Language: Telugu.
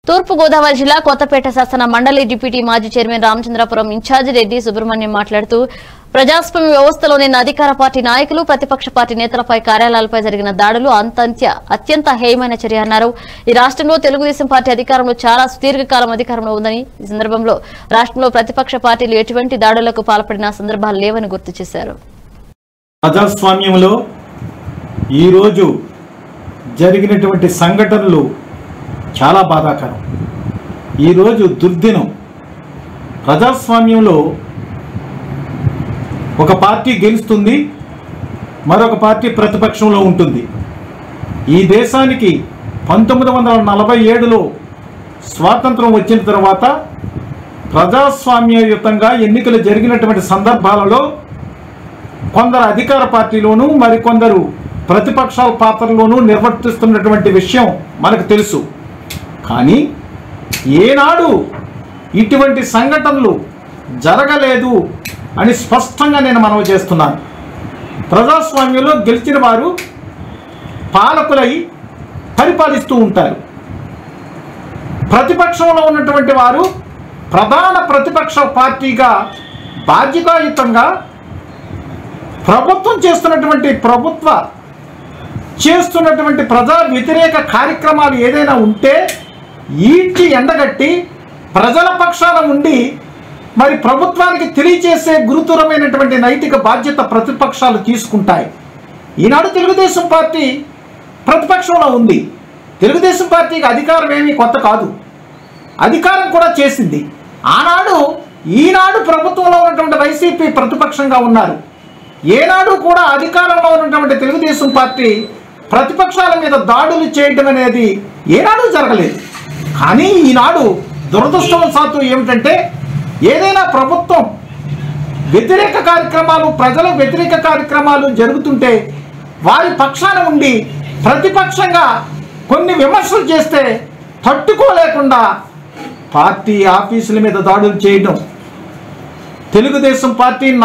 తూర్పుగోదావరి జిల్లా కొత్తపేట శాసన మండలి డిప్యూటీ మాజీ చైర్మన్ రామచంద్రపురం ఇన్ఛార్జి రెడ్డి సుబ్రహ్మణ్యం మాట్లాడుతూ ప్రజాస్వామ్య వ్యవస్థలోని అధికార పార్టీ నాయకులు ప్రతిపక్ష పార్టీ నేతలపై కార్యాలయాలపై జరిగిన దాడులు అంతంత్య అత్యంత హేయమైన చర్య అన్నారు ఈ రాష్ట్రంలో తెలుగుదేశం పార్టీ అధికారంలో చాలా సుదీర్ఘకాలం అధికారంలో ఉందని ఈ సందర్భంలో రాష్ట్రంలో ప్రతిపక్ష పార్టీలు ఎటువంటి దాడులకు పాల్పడిన సందర్భాలు లేవని గుర్తు చేశారు ప్రజాస్వామ్యంలో ఈరోజు జరిగినటువంటి సంఘటనలు చాలా బాధాకరం ఈరోజు దుర్దినం ప్రజాస్వామ్యంలో ఒక పార్టీ గెలుస్తుంది మరొక పార్టీ ప్రతిపక్షంలో ఉంటుంది ఈ దేశానికి పంతొమ్మిది వందల నలభై ఏడులో స్వాతంత్రం వచ్చిన తర్వాత ప్రజాస్వామ్యయుతంగా ఎన్నికలు జరిగినటువంటి సందర్భాలలో కొందరు అధికార పార్టీలోను మరికొందరు ప్రతిపక్షాల పాత్రలోనూ నిర్వర్తిస్తున్నటువంటి విషయం మనకు తెలుసు కానీ ఏనాడు ఇటువంటి సంఘటనలు జరగలేదు అని స్పష్టంగా నేను మనవి చేస్తున్నాను ప్రజాస్వామ్యంలో గెలిచిన వారు పాలకులై పరిపాలిస్తూ ఉంటారు ప్రతిపక్షంలో ఉన్నటువంటి వారు ప్రధాన ప్రతిపక్ష పార్టీగా బాధ్యతాయుతంగా ప్రభుత్వం చేస్తున్నటువంటి ప్రభుత్వ చేస్తున్నటువంటి ప్రజా వ్యతిరేక కార్యక్రమాలు ఏదైనా ఉంటే ఈడ్చి ఎండగట్టి ప్రజల పక్షాన ఉండి మరి ప్రభుత్వానికి తెలియచేసే గురుతరమైనటువంటి నైతిక బాధ్యత ప్రతిపక్షాలు తీసుకుంటాయి ఈనాడు తెలుగుదేశం పార్టీ ప్రతిపక్షంలో ఉంది తెలుగుదేశం పార్టీకి అధికారం ఏమీ కొత్త కాదు అధికారం కూడా చేసింది ఆనాడు ఈనాడు ప్రభుత్వంలో ఉన్నటువంటి వైసీపీ ప్రతిపక్షంగా ఉన్నారు ఏనాడు కూడా అధికారంలో ఉన్నటువంటి తెలుగుదేశం పార్టీ ప్రతిపక్షాల మీద దాడులు చేయడం అనేది ఏనాడు జరగలేదు కానీ ఈనాడు దురదృష్టవశాత్తు ఏమిటంటే ఏదైనా ప్రభుత్వం వ్యతిరేక కార్యక్రమాలు ప్రజల వ్యతిరేక కార్యక్రమాలు జరుగుతుంటే వారి పక్షాన ఉండి ప్రతిపక్షంగా కొన్ని విమర్శలు చేస్తే తట్టుకోలేకుండా పార్టీ ఆఫీసుల మీద దాడులు చేయడం తెలుగుదేశం పార్టీ